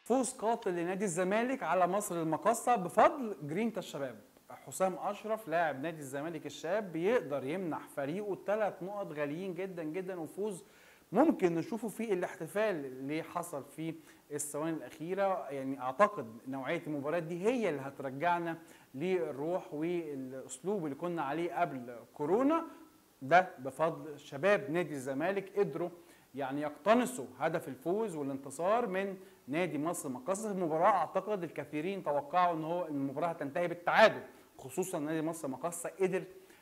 فوز قاتل لنادي الزمالك على مصر المقاصة بفضل جرينتا الشباب حسام اشرف لاعب نادي الزمالك الشاب بيقدر يمنح فريقه ثلاث نقط غاليين جدا جدا وفوز ممكن نشوفه في الاحتفال اللي حصل في الثواني الاخيره يعني اعتقد نوعيه المباريات دي هي اللي هترجعنا للروح والاسلوب اللي كنا عليه قبل كورونا ده بفضل شباب نادي الزمالك قدروا يعني يقتنصوا هدف الفوز والانتصار من نادي مصر مقاصة المباراة اعتقد الكثيرين توقعوا ان هو المباراة هتنتهي بالتعادل خصوصا نادي مصر مقاصة قدر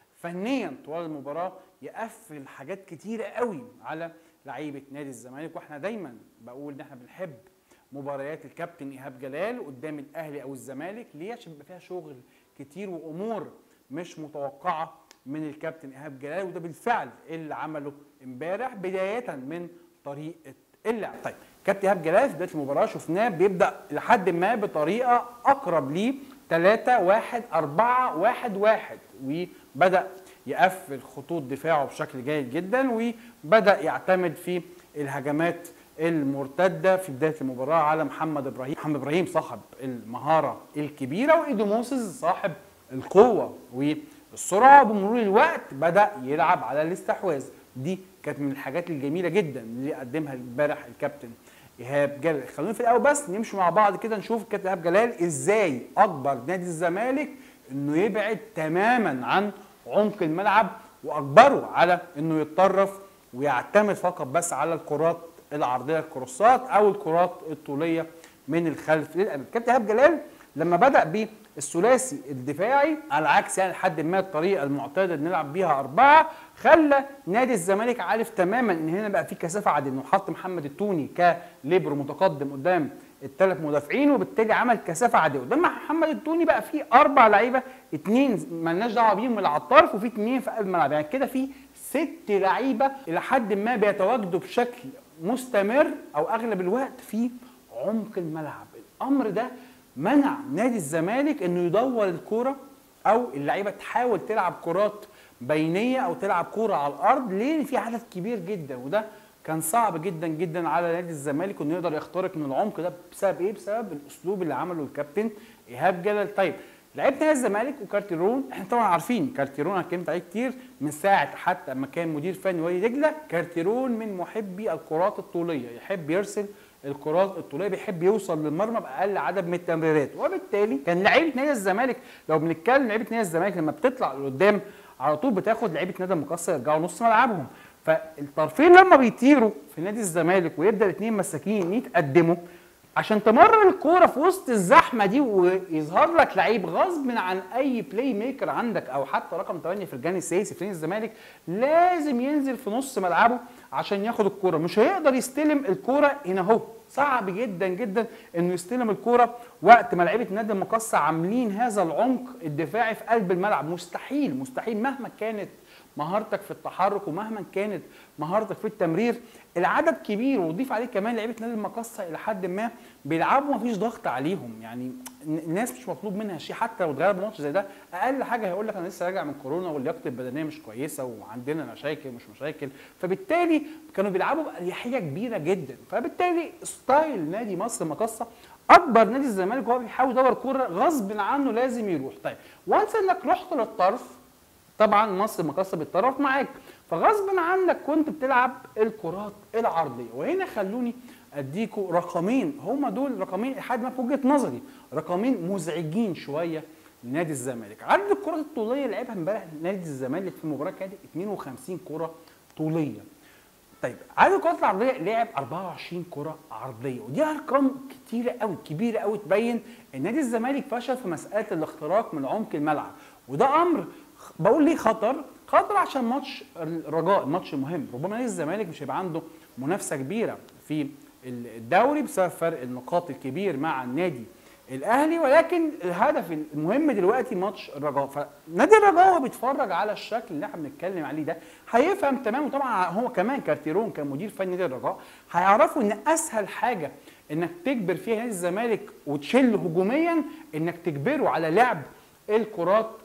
فنيا طوال المباراة يقفل حاجات كتيرة قوي على لعيبة نادي الزمالك واحنا دايما بقول ان احنا بنحب مباريات الكابتن ايهاب جلال قدام الاهلي او الزمالك ليه عشان بيبقى فيها شغل كتير وامور مش متوقعه من الكابتن ايهاب جلال وده بالفعل اللي عمله امبارح بدايه من طريقه اللعب طيب كابتن ايهاب جلال في بدايه المباراه شفناه بيبدا لحد ما بطريقه اقرب ليه 3 1 4 1 1 وبدا يقفل خطوط دفاعه بشكل جيد جدا وبدا يعتمد في الهجمات المرتده في بدايه المباراه على محمد ابراهيم محمد ابراهيم صاحب المهاره الكبيره وايدو موسيس صاحب القوه والسرعه بمرور الوقت بدا يلعب على الاستحواذ دي كانت من الحاجات الجميله جدا اللي قدمها امبارح الكابتن ايهاب جلال خلونا في الاول بس نمشي مع بعض كده نشوف الكابتن ايهاب جلال ازاي اجبر نادي الزمالك انه يبعد تماما عن عمق الملعب واجبره على انه يتطرف ويعتمد فقط بس على الكرات العرضيه الكروسات او الكرات الطوليه من الخلف للامام كابتن ايهاب جلال لما بدا بالثلاثي الدفاعي على عكس يعني لحد ما الطريقه المعتاده اللي نلعب بيها اربعه خلى نادي الزمالك عارف تماما ان هنا بقى في كثافه عدل انه حط محمد التوني كليبرو متقدم قدام الثلاث مدافعين وبالتالي عمل كثافه عاديه قدام محمد التوني بقى في اربع لعيبه اثنين مالناش دعوه بيهم اللي على الطرف وفي اثنين في قلب الملعب يعني كده في ست لعيبه الى حد ما بيتواجدوا بشكل مستمر او اغلب الوقت في عمق الملعب الامر ده منع نادي الزمالك انه يدور الكوره او اللعيبه تحاول تلعب كرات بينيه او تلعب كوره على الارض ليه في عدد كبير جدا وده كان صعب جدا جدا على نادي الزمالك انه يقدر يخترق من العمق ده بسبب ايه بسبب الاسلوب اللي عمله الكابتن ايهاب جلال طيب لعيبه نادي الزمالك وكارتيرون احنا طبعا عارفين كارتيرون انا اتكلمت عليه كتير من ساعه حتى ما كان مدير فني وادي دجله كارتيرون من محبي الكرات الطوليه يحب يرسل الكرات الطوليه بيحب يوصل للمرمى باقل عدد من التمريرات وبالتالي كان لعيبه نادي الزمالك لو بنتكلم لعيبه نادي الزمالك لما بتطلع لقدام على طول بتاخد لعيبه نادي المقصه يرجعوا نص ملعبهم فالطرفين لما بيطيروا في نادي الزمالك ويبدا الاثنين مساكين يتقدموا عشان تمرر الكوره في وسط الزحمه دي ويظهر لك لعيب غصب عن اي بلاي ميكر عندك او حتى رقم 8 في الجاني السياسي في نادي الزمالك لازم ينزل في نص ملعبه عشان ياخد الكوره مش هيقدر يستلم الكوره هنا اهو صعب جدا جدا انه يستلم الكوره وقت ما لعيبه نادي المقصه عاملين هذا العمق الدفاعي في قلب الملعب مستحيل مستحيل مهما كانت مهارتك في التحرك ومهما كانت مهارتك في التمرير العدد كبير وضيف عليه كمان لعيبه نادي المقصه الى حد ما بيلعبوا مفيش ضغط عليهم يعني الناس مش مطلوب منها شيء حتى لو اتغلب ماتش زي ده اقل حاجه هيقول لك انا لسه راجع من كورونا ولياقتي البدنيه مش كويسه وعندنا مشاكل مش مشاكل فبالتالي كانوا بيلعبوا باريحيه كبيره جدا فبالتالي ستايل نادي مصر المقصه اكبر نادي الزمالك وهو بيحاول يدور كوره غصب عنه لازم يروح طيب وانس انك رحت للطرف طبعا مصر مقصه بالطرف معاك فغصب عنك كنت بتلعب الكرات العرضيه وهنا خلوني اديكوا رقمين هما دول رقمين لحد ما في وجهه نظري رقمين مزعجين شويه لنادي الزمالك عدد الكرات الطوليه اللي لعبها امبارح نادي الزمالك في المباراه كانت 52 كره طوليه طيب عدد الكرات العرضيه لعب 24 كره عرضيه ودي ارقام كتيره قوي كبيره قوي تبين ان نادي الزمالك فشل في مساله الاختراق من عمق الملعب وده امر بقول ليه خطر خطر عشان ماتش الرجاء الماتش المهم ربما نادي الزمالك مش هيبقى عنده منافسه كبيره في الدوري بسبب فرق النقاط الكبير مع النادي الاهلي ولكن الهدف المهم دلوقتي ماتش الرجاء فنادي الرجاء وهو بيتفرج على الشكل اللي احنا بنتكلم عليه ده هيفهم تمام وطبعا هو كمان كارتيرون كمدير فني نادي الرجاء هيعرفوا ان اسهل حاجه انك تجبر فيها نادي الزمالك وتشل هجوميا انك تجبره على لعب الكرات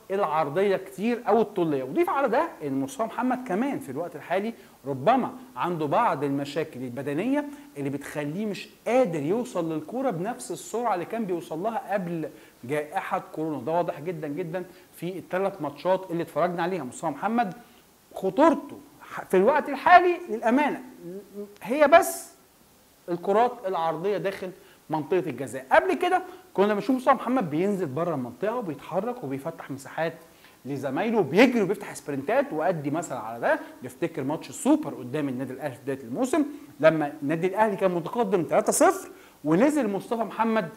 العرضيه كتير او الطوليه وضيف على ده ان مصطفى محمد كمان في الوقت الحالي ربما عنده بعض المشاكل البدنيه اللي بتخليه مش قادر يوصل للكوره بنفس السرعه اللي كان بيوصل لها قبل جائحه كورونا ده واضح جدا جدا في الثلاث ماتشات اللي اتفرجنا عليها مصطفى محمد خطورته في الوقت الحالي للامانه هي بس الكرات العرضيه داخل منطقه الجزاء قبل كده كنا بنشوف مصطفى محمد بينزل بره المنطقه وبيتحرك وبيفتح مساحات لزمايله وبيجري وبيفتح سبرنتات وادي مثل على ده نفتكر ماتش السوبر قدام النادي الاهلي في بدايه الموسم لما النادي الاهلي كان متقدم 3-0 ونزل مصطفى محمد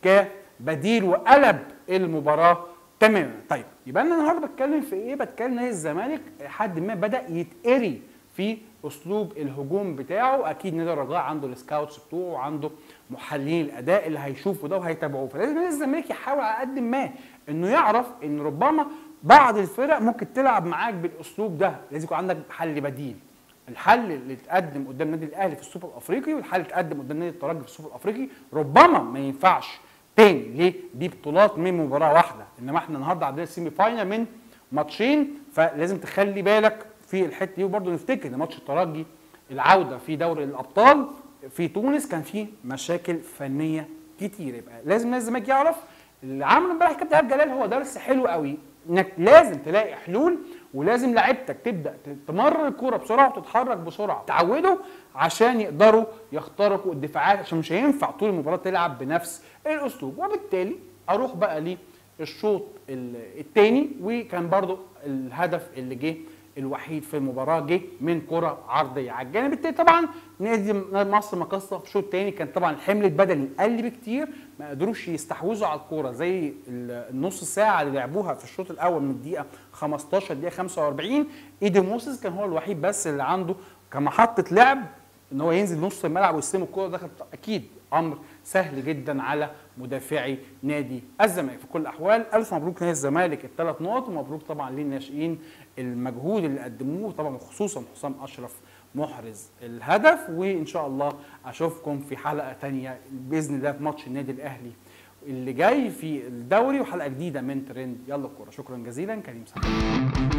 كبديل وقلب المباراه تماما طيب يبقى انا النهارده بتكلم في ايه بتكلم نادي الزمالك لحد ما بدا يتقري في اسلوب الهجوم بتاعه اكيد نادي الرجاء عنده السكاوتس بتوعه وعنده محللين الاداء اللي هيشوفوا ده وهيتابعوه فلازم نادي الزمالك يحاول على قد ما انه يعرف ان ربما بعض الفرق ممكن تلعب معاك بالاسلوب ده لازم يكون عندك حل بديل الحل اللي اتقدم قدام النادي الاهلي في السوبر الافريقي والحل اللي اتقدم قدام نادي الترجي في السوبر الافريقي ربما ما ينفعش تاني ليه؟ دي بطولات من مباراه واحده انما احنا النهارده عندنا سيمي فاينل من ماتشين فلازم تخلي بالك في الحته دي وبرده نفتكر ان ماتش الترجي العوده في دوري الابطال في تونس كان فيه مشاكل فنيه كتير يبقى لازم نادي الزمالك يعرف اللي عمله امبارح كابتن ايهاب جلال هو درس حلو قوي انك لازم تلاقي حلول ولازم لعيبتك تبدا تمرر الكوره بسرعه وتتحرك بسرعه تعودوا عشان يقدروا يخترقوا الدفاعات عشان مش هينفع طول المباراه تلعب بنفس الاسلوب وبالتالي اروح بقى للشوط الثاني وكان برضو الهدف اللي جه الوحيد في المباراه جه من كره عرضيه على الجانب الثاني طبعا نادي مصر مقصه في الشوط الثاني كان طبعا الحمل البدني قل بكتير ما قدروش يستحوذوا على الكوره زي النص ساعه اللي لعبوها في الشوط الاول من الدقيقه 15 دقيقه 45 ايدي موسيس كان هو الوحيد بس اللي عنده كمحطه لعب ان هو ينزل نص الملعب ويستلم الكوره ده اكيد امر سهل جدا على مدافعي نادي الزمالك في كل الاحوال الف مبروك نادي الزمالك الثلاث نقط ومبروك طبعا للناشئين المجهود اللي قدموه طبعا خصوصا حسام اشرف محرز الهدف وان شاء الله اشوفكم في حلقه ثانيه باذن الله في ماتش النادي الاهلي اللي جاي في الدوري وحلقه جديده من ترند يلا الكوره شكرا جزيلا كريم سعد